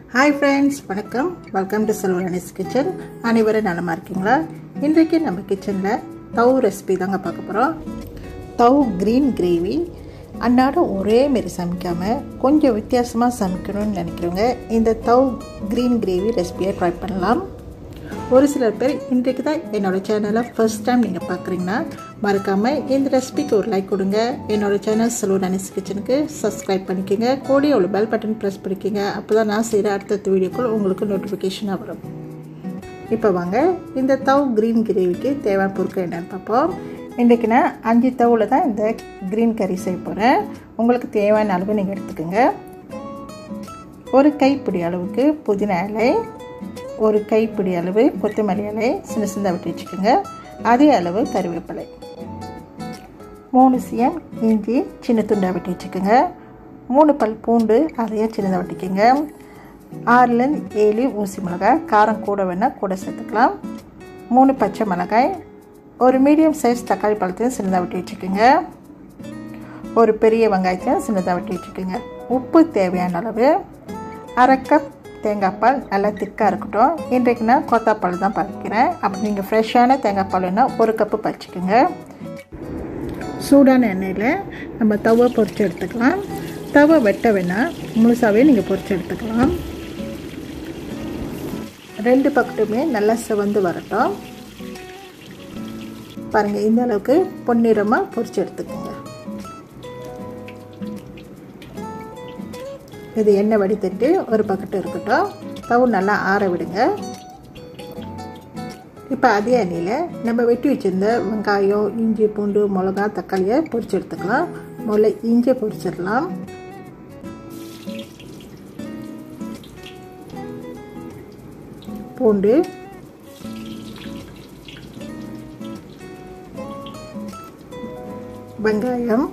hi friends வணக்கம் welcome to Selvarani's kitchen அனைவரும் நலமாக இருக்கீங்களா இன்றைக்கு நம்ம கிச்சனில் தவு ரெசிபி தாங்க பார்க்க போகிறோம் தவு க்ரீன் கிரேவி அன்னாடம் ஒரே மாரி சமைக்காமல் கொஞ்சம் வித்தியாசமாக சமைக்கணும்னு நினைக்கிறவங்க இந்த தவு க்ரீன் கிரேவி ரெசிபியை ட்ரை பண்ணலாம் ஒரு சிலர் பேர் இன்றைக்கு தான் என்னோடய சேனலை ஃபர்ஸ்ட் டைம் நீங்கள் பார்க்குறீங்கன்னா மறக்காமல் இந்த ரெசிபிக்கு ஒரு லைக் கொடுங்க என்னோடய சேனல் செலவு அனிஸ் கிச்சனுக்கு சப்ஸ்கிரைப் பண்ணிக்கோங்க கூடிய ஒரு பெல் பட்டன் ப்ரெஸ் பண்ணிக்கோங்க அப்போ தான் நான் செய்கிற அடுத்தடுத்த வீடியோக்கள் உங்களுக்கு நோட்டிஃபிகேஷனாக வரும் இப்போ வாங்க இந்த தவ் க்ரீன் கிரேவிக்கு தேவையான பொருட்கள் என்னென்னு பார்ப்போம் இன்றைக்கு நான் அஞ்சு தவில் தான் இந்த க்ரீன் கறி செய்ய போகிறேன் உங்களுக்கு தேவையான அளவு நீங்கள் எடுத்துக்கோங்க ஒரு கைப்பிடி அளவுக்கு புதினா இலை ஒரு கைப்பிடி அளவு கொத்தமல்லி இலை சின்ன சின்ன வெட்டி வச்சுக்கோங்க அதே அளவு கருவேப்பிலை மூணு சிஎம் இஞ்சி சின்ன துண்டாக வெட்டி வச்சுக்கோங்க மூணு பல் பூண்டு அதையும் சின்னதாக வெட்டிக்கோங்க ஆறுலேருந்து ஏழு ஊசி மிளகாய் காரம் கூட வேணால் கூட சேர்த்துக்கலாம் மூணு பச்சை மிளகாய் ஒரு மீடியம் சைஸ் தக்காளி பழத்தையும் சின்னதாக வெட்டி வச்சுக்கோங்க ஒரு பெரிய வெங்காயத்தையும் சின்னதாக வெட்டி வச்சுக்கோங்க உப்பு தேவையான அளவு அரை கப் தேங்காய் பால் நல்லா திக்காக இருக்கட்டும் இன்றைக்கு நான் கோத்தாப்பால் தான் பறிக்கிறேன் அப்படி நீங்கள் ஃப்ரெஷ்ஷான தேங்காய் பால்னா ஒரு கப்பு பறிச்சிக்கோங்க சூடான எண்ணெயில் நம்ம தவை பொரிச்சு எடுத்துக்கலாம் தவை வெட்ட வேணால் முழுசாகவே நீங்கள் பொரிச்சு எடுத்துக்கலாம் ரெண்டு பக்கத்துமே நல்லா சிவந்து வரட்டும் பாருங்கள் இந்த அளவுக்கு பொன்னிறமாக பொரிச்சு எடுத்துக்கோங்க இது எண்ணெய் வடித்தட்டு ஒரு பக்கெட்டு இருக்கட்டும் தவு நல்லா ஆற விடுங்க இப்போ அதே எண்ணெயில் நம்ம வெட்டி வச்சுருந்த வெங்காயம் இஞ்சி பூண்டு மிளகா தக்காளியை பொரிச்சு எடுத்துக்கலாம் முதல்ல இஞ்சியை பொரிச்சிடலாம் பூண்டு வெங்காயம்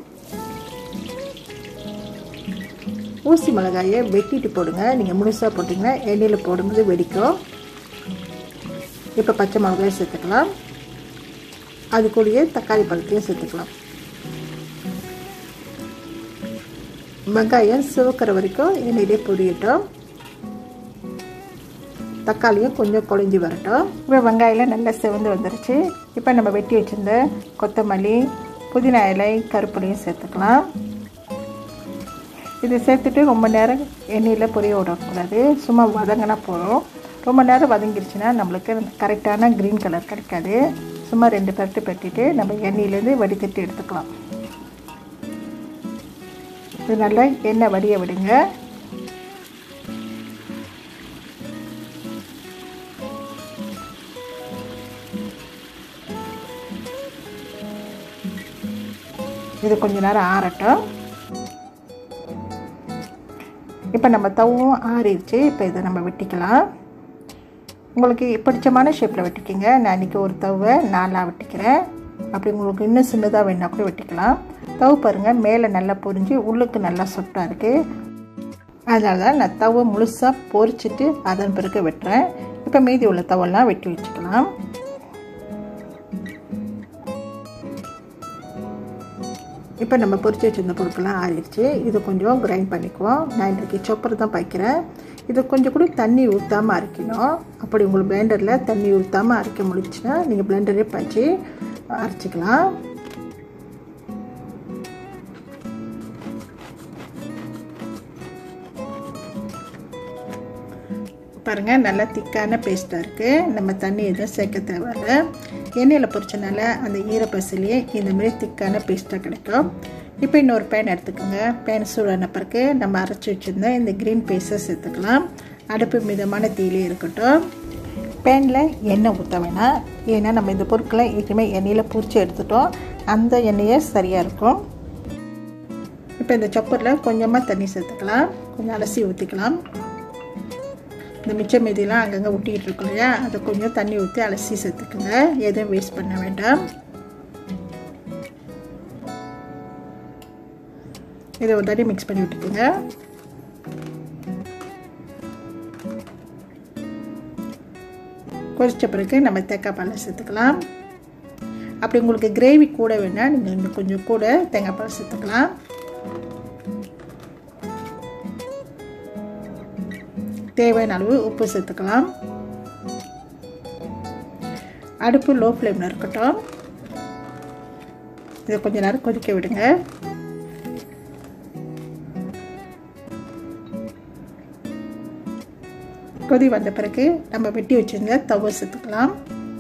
ஊசி மிளகாயை வெட்டிட்டு போடுங்க நீங்கள் முழுசாக போட்டிங்கன்னா எண்ணெயில் போடும்போது வெடிக்கும் இப்போ பச்சை மிளகாயை சேர்த்துக்கலாம் அது கூடயே தக்காளி பழத்தையும் சேர்த்துக்கலாம் வெங்காயம் சிவக்கிற வரைக்கும் எண்ணெயிலே பொரியட்டும் தக்காளியும் கொஞ்சம் குழஞ்சி வரட்டும் இப்போ வெங்காயம் நல்லா சிவந்து வந்துருச்சு இப்போ நம்ம வெட்டி வச்சுருந்த கொத்தமல்லி புதினா இலை கருப்பொடியும் சேர்த்துக்கலாம் இது சேர்த்துட்டு ரொம்ப நேரம் எண்ணெயில் பொரிய விடக்கூடாது சும்மா வதங்கினா போதும் ரொம்ப நேரம் வதங்கிருச்சுன்னா நம்மளுக்கு கரெக்டான க்ரீன் கலர் கிடைக்காது சும்மா ரெண்டு பரட்டு பட்டிட்டு நம்ம எண்ணெயிலேருந்து வடித்தட்டு எடுத்துக்கலாம் இது நல்லா எண்ணெய் வடிய விடுங்க இது கொஞ்ச நேரம் ஆறட்டும் இப்போ நம்ம தவும் ஆறிடுச்சு இப்போ இதை நம்ம வெட்டிக்கலாம் உங்களுக்கு பிடிச்சமான ஷேப்பில் வெட்டிக்கிங்க நான் இன்றைக்கி ஒரு தவை நாலாக வெட்டிக்கிறேன் அப்படி உங்களுக்கு இன்னும் சின்னதாக வேணா கூட வெட்டிக்கலாம் தவு பாருங்கள் மேலே நல்லா பொரிஞ்சு உள்ளுக்கு நல்லா சொட்டாக இருக்குது அதனால தான் நான் தவை முழுசாக பொரிச்சிட்டு அதன் பிறகு வெட்டுறேன் இப்போ மீதி உள்ள தவெல்லாம் வெட்டி வச்சுக்கலாம் இப்போ நம்ம பொரிச்சு வச்சுருந்த பொருட்கள்லாம் ஆறிடுச்சு இது கொஞ்சம் கிரைண்ட் பண்ணிக்குவோம் நான் இன்றைக்கி சொப்பர் தான் பாய்க்கிறேன் இது கொஞ்சம் கூட தண்ணி ஊற்றாமல் அரைக்கணும் அப்படி உங்களுக்கு பிளெண்டரில் தண்ணி ஊற்றாமல் அரைக்க முடிச்சுன்னா நீங்கள் பிளெண்டரே பாய்ச்சி அரைச்சிக்கலாம் பாருங்கள் நல்லா திக்கான பேஸ்ட்டாக இருக்குது நம்ம தண்ணி எதுவும் சேர்க்க தேவையில்ல எண்ணெயில் பொரிச்சனால அந்த ஈரப்பசிலேயே இந்தமாரி திக்கான பேஸ்ட்டாக கிடைக்கும் இப்போ இன்னொரு பேன் எடுத்துக்கோங்க பேன் சூடான பிறகு நம்ம அரைச்சி வச்சுருந்த இந்த க்ரீன் பேஸ்ட்டை சேர்த்துக்கலாம் அடுப்பு மிதமான தீயிலே இருக்கட்டும் பேனில் எண்ணெய் ஊற்ற வேணாம் ஏன்னா நம்ம இந்த பொருட்களை ஏற்கனவே எண்ணெயில் பொரிச்சு எடுத்துட்டோம் அந்த எண்ணெயே சரியாக இருக்கும் இப்போ இந்த சப்பரில் கொஞ்சமாக தண்ணி சேர்த்துக்கலாம் கொஞ்சம் அலசி ஊற்றிக்கலாம் இந்த மிச்ச மீதிலாம் அங்கங்கே ஒட்டிக்கிட்டு இருக்கோம் இல்லையா அதை கொஞ்சம் தண்ணி ஊற்றி அலசி சேர்த்துக்குங்க எதுவும் வேஸ்ட் பண்ண வேண்டாம் இதை ஒரு தடவை மிக்ஸ் பண்ணி விட்டுக்குங்க கொதிச்ச பிறகு நம்ம தேங்காய் பால் சேர்த்துக்கலாம் அப்படி உங்களுக்கு கிரேவி கூட வேணால் நீங்கள் இன்னும் கொஞ்சம் கூட தேங்காய் பால் சேர்த்துக்கலாம் தேவையான அளவு உப்பு சேர்த்துக்கலாம் அடுப்பு லோ ஃப்ளேமில் இருக்கட்டும் இதை கொஞ்ச நேரம் கொதிக்க விடுங்க கொதி வந்த பிறகு நம்ம வெட்டி வச்சுருந்த தவை சேர்த்துக்கலாம்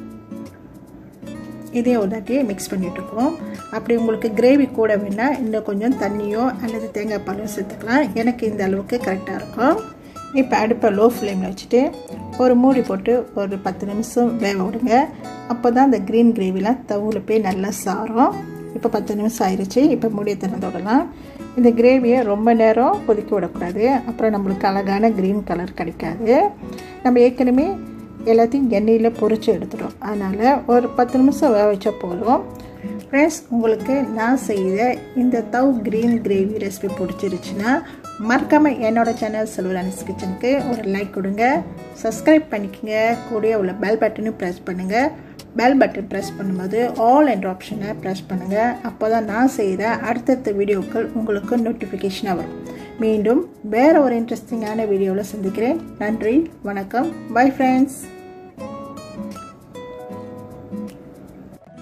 இதே ஒன்றாட்டி மிக்ஸ் பண்ணிட்டுருக்கோம் அப்படி உங்களுக்கு கிரேவி கூட வேணால் இன்னும் கொஞ்சம் தண்ணியோ அல்லது தேங்காய் பாலோ சேர்த்துக்கலாம் எனக்கு இந்த அளவுக்கு கரெக்டாக இருக்கும் இப்போ அடுப்பை லோ ஃப்ளேமில் வச்சுட்டு ஒரு மூடி போட்டு ஒரு பத்து நிமிஷம் வேக விடுங்க அப்போ தான் அந்த க்ரீன் கிரேவிலாம் தவுல போய் நல்லா சாரும் இப்போ பத்து நிமிஷம் ஆயிடுச்சு இப்போ மூடியை திறந்து விடலாம் இந்த கிரேவியை ரொம்ப நேரம் கொதிக்க விடக்கூடாது அப்புறம் நம்மளுக்கு அழகான க்ரீன் கலர் கிடைக்காது நம்ம ஏற்கனவே எல்லாத்தையும் எண்ணெயில் பொறிச்சு எடுத்துடும் அதனால் ஒரு பத்து நிமிஷம் வேக வச்சா போதும் ஃப்ரெண்ட்ஸ் உங்களுக்கு நான் செய்த இந்த தவ் க்ரீன் கிரேவி ரெசிபி பிடிச்சிருச்சுன்னா மறக்காமல் என்னோடய சேனல் செல்வரானிஸ் கிச்சனுக்கு ஒரு லைக் கொடுங்க சப்ஸ்கிரைப் பண்ணிக்கோங்க கூடிய உள்ள பெல் பட்டனையும் ப்ரெஸ் பண்ணுங்கள் பெல் பட்டன் ப்ரெஸ் பண்ணும்போது ஆல் என்ற ஆப்ஷனை ப்ரெஸ் பண்ணுங்கள் அப்போ தான் நான் செய்கிற அடுத்தடுத்த வீடியோக்கள் உங்களுக்கு நோட்டிஃபிகேஷனாக வரும் மீண்டும் வேறு ஒரு இன்ட்ரெஸ்டிங்கான வீடியோவில் சந்திக்கிறேன் நன்றி வணக்கம் பை ஃப்ரெண்ட்ஸ்